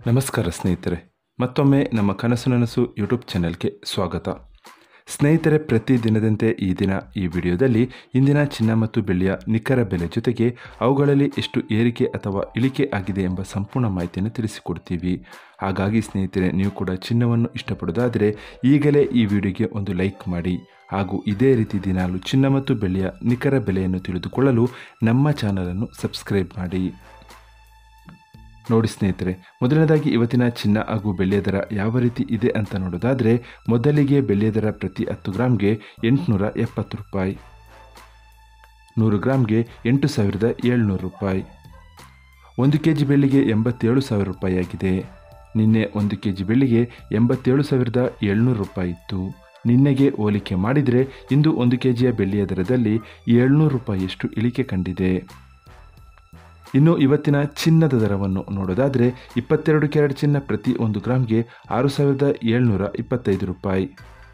ನಮಸ್ಕಾರ ಸ್ನೇಹಿತರೆ ಮತ್ತೊಮ್ಮೆ ನಮ್ಮ ಕನಸು ನನಸು ಯೂಟ್ಯೂಬ್ ಚಾನೆಲ್ಗೆ ಸ್ವಾಗತ ಸ್ನೇಹಿತರೆ ಪ್ರತಿ ದಿನದಂತೆ ಈ ದಿನ ಈ ವಿಡಿಯೋದಲ್ಲಿ ಇಂದಿನ ಚಿನ್ನ ಮತ್ತು ಬೆಳ್ಳಿಯ ನಿಖರ ಬೆಲೆ ಜೊತೆಗೆ ಅವುಗಳಲ್ಲಿ ಎಷ್ಟು ಏರಿಕೆ ಅಥವಾ ಇಳಿಕೆ ಆಗಿದೆ ಎಂಬ ಸಂಪೂರ್ಣ ಮಾಹಿತಿಯನ್ನು ತಿಳಿಸಿಕೊಡ್ತೀವಿ ಹಾಗಾಗಿ ಸ್ನೇಹಿತರೆ ನೀವು ಕೂಡ ಚಿನ್ನವನ್ನು ಇಷ್ಟಪಡೋದಾದರೆ ಈಗಲೇ ಈ ವಿಡಿಯೋಗೆ ಒಂದು ಲೈಕ್ ಮಾಡಿ ಹಾಗೂ ಇದೇ ರೀತಿ ದಿನಾಲು ಚಿನ್ನ ಮತ್ತು ಬೆಳ್ಳಿಯ ನಿಖರ ಬೆಲೆಯನ್ನು ತಿಳಿದುಕೊಳ್ಳಲು ನಮ್ಮ ಚಾನಲನ್ನು ಸಬ್ಸ್ಕ್ರೈಬ್ ಮಾಡಿ ನೋಡಿ ಸ್ನೇಹಿತರೆ ಮೊದಲನೇದಾಗಿ ಇವತ್ತಿನ ಚಿನ್ನ ಹಾಗೂ ಬೆಳ್ಳಿಯ ದರ ಯಾವ ರೀತಿ ಇದೆ ಅಂತ ನೋಡೋದಾದರೆ ಮೊದಲಿಗೆ ಬೆಳ್ಳಿಯ ದರ ಪ್ರತಿ ಹತ್ತು ಗ್ರಾಮ್ಗೆ ಎಂಟುನೂರ ಎಪ್ಪತ್ತು ರೂಪಾಯಿ ನೂರು ಗ್ರಾಮ್ಗೆ ಎಂಟು ಸಾವಿರದ ಏಳ್ನೂರು ರೂಪಾಯಿ ಒಂದು ಕೆ ಜಿ ಬೆಳ್ಳಿಗೆ ಎಂಬತ್ತೇಳು ಸಾವಿರ ರೂಪಾಯಿ ಆಗಿದೆ ನಿನ್ನೆ ಒಂದು ಕೆ ಜಿ ಬೆಳ್ಳಿಗೆ ಎಂಬತ್ತೇಳು ಸಾವಿರದ ಏಳ್ನೂರು ರೂಪಾಯಿ ಇತ್ತು ನಿನ್ನೆಗೆ ಹೋಲಿಕೆ ಮಾಡಿದರೆ ಇಂದು ಒಂದು ಕೆ ಜಿಯ ಬೆಳ್ಳಿಯ ದರದಲ್ಲಿ ಏಳ್ನೂರು ರೂಪಾಯಿಯಷ್ಟು ಇಳಿಕೆ ಕಂಡಿದೆ ಇನ್ನು ಇವತ್ತಿನ ಚಿನ್ನದ ದರವನ್ನು ನೋಡೋದಾದರೆ ಇಪ್ಪತ್ತೆರಡು ಕ್ಯಾರೆಟ್ ಚಿನ್ನ ಪ್ರತಿ ಒಂದು ಗ್ರಾಮ್ಗೆ ಆರು ಸಾವಿರದ ಏಳ್ನೂರ ಇಪ್ಪತ್ತೈದು ರೂಪಾಯಿ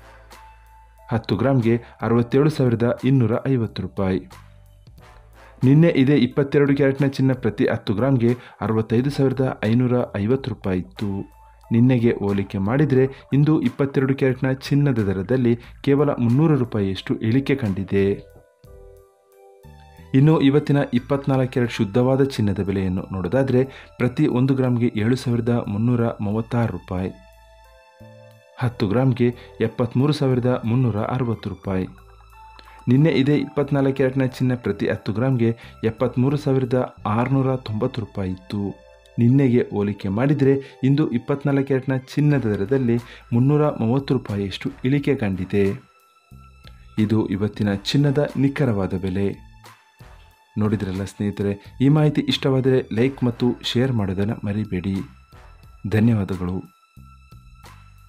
ಹತ್ತು ಗ್ರಾಮ್ಗೆ ಅರವತ್ತೇಳು ಸಾವಿರದ ಇನ್ನೂರ ಐವತ್ತು ರೂಪಾಯಿ ನಿನ್ನೆ ಇದೇ ಇಪ್ಪತ್ತೆರಡು ಕ್ಯಾರೆಟ್ನ ಚಿನ್ನ ಪ್ರತಿ ಹತ್ತು ಗ್ರಾಮ್ಗೆ ಅರವತ್ತೈದು ಸಾವಿರದ ಐನೂರ ಐವತ್ತು ರೂಪಾಯಿ ಇತ್ತು ನಿನ್ನೆಗೆ ಹೋಲಿಕೆ ಮಾಡಿದರೆ ಇಂದು ಇಪ್ಪತ್ತೆರಡು ಕ್ಯಾರೆಟ್ನ ಚಿನ್ನದ ದರದಲ್ಲಿ ಕೇವಲ ಮುನ್ನೂರು ರೂಪಾಯಿಯಷ್ಟು ಇಳಿಕೆ ಕಂಡಿದೆ ಇನ್ನು ಇವತ್ತಿನ ಇಪ್ಪತ್ನಾಲ್ಕು ಕ್ಯಾರೆಟ್ ಶುದ್ಧವಾದ ಚಿನ್ನದ ಬೆಲೆಯನ್ನು ನೋಡೋದಾದರೆ ಪ್ರತಿ ಒಂದು ಗ್ರಾಮ್ಗೆ ಏಳು ಸಾವಿರದ ಮುನ್ನೂರ ಮೂವತ್ತಾರು ರೂಪಾಯಿ ಹತ್ತು ಗ್ರಾಮ್ಗೆ ಎಪ್ಪತ್ತ್ಮೂರು ಸಾವಿರದ ಮುನ್ನೂರ ಅರವತ್ತು ರೂಪಾಯಿ ನಿನ್ನೆ ಇದೇ ಇಪ್ಪತ್ನಾಲ್ಕು ಕ್ಯಾರೆಟ್ನ ಚಿನ್ನ ಪ್ರತಿ ಹತ್ತು ಗ್ರಾಮ್ಗೆ ಎಪ್ಪತ್ತ್ಮೂರು ಸಾವಿರದ ಆರುನೂರ ತೊಂಬತ್ತು ರೂಪಾಯಿ ಇತ್ತು ನಿನ್ನೆಗೆ ಹೋಲಿಕೆ ಮಾಡಿದರೆ ಇಂದು ಇಪ್ಪತ್ನಾಲ್ಕು ಕ್ಯಾರೆಟ್ನ ಚಿನ್ನದ ದರದಲ್ಲಿ ಮುನ್ನೂರ ಮೂವತ್ತು ರೂಪಾಯಿಯಷ್ಟು ಇಳಿಕೆ ಕಂಡಿದೆ ಇದು ಇವತ್ತಿನ ಚಿನ್ನದ ನಿಖರವಾದ ಬೆಲೆ ನೋಡಿದ್ರಲ್ಲ ಸ್ನೇಹಿತರೆ ಈ ಮಾಹಿತಿ ಇಷ್ಟವಾದರೆ ಲೈಕ್ ಮತ್ತು ಶೇರ್ ಮಾಡೋದನ್ನು ಮರಿಬೇಡಿ ಧನ್ಯವಾದಗಳು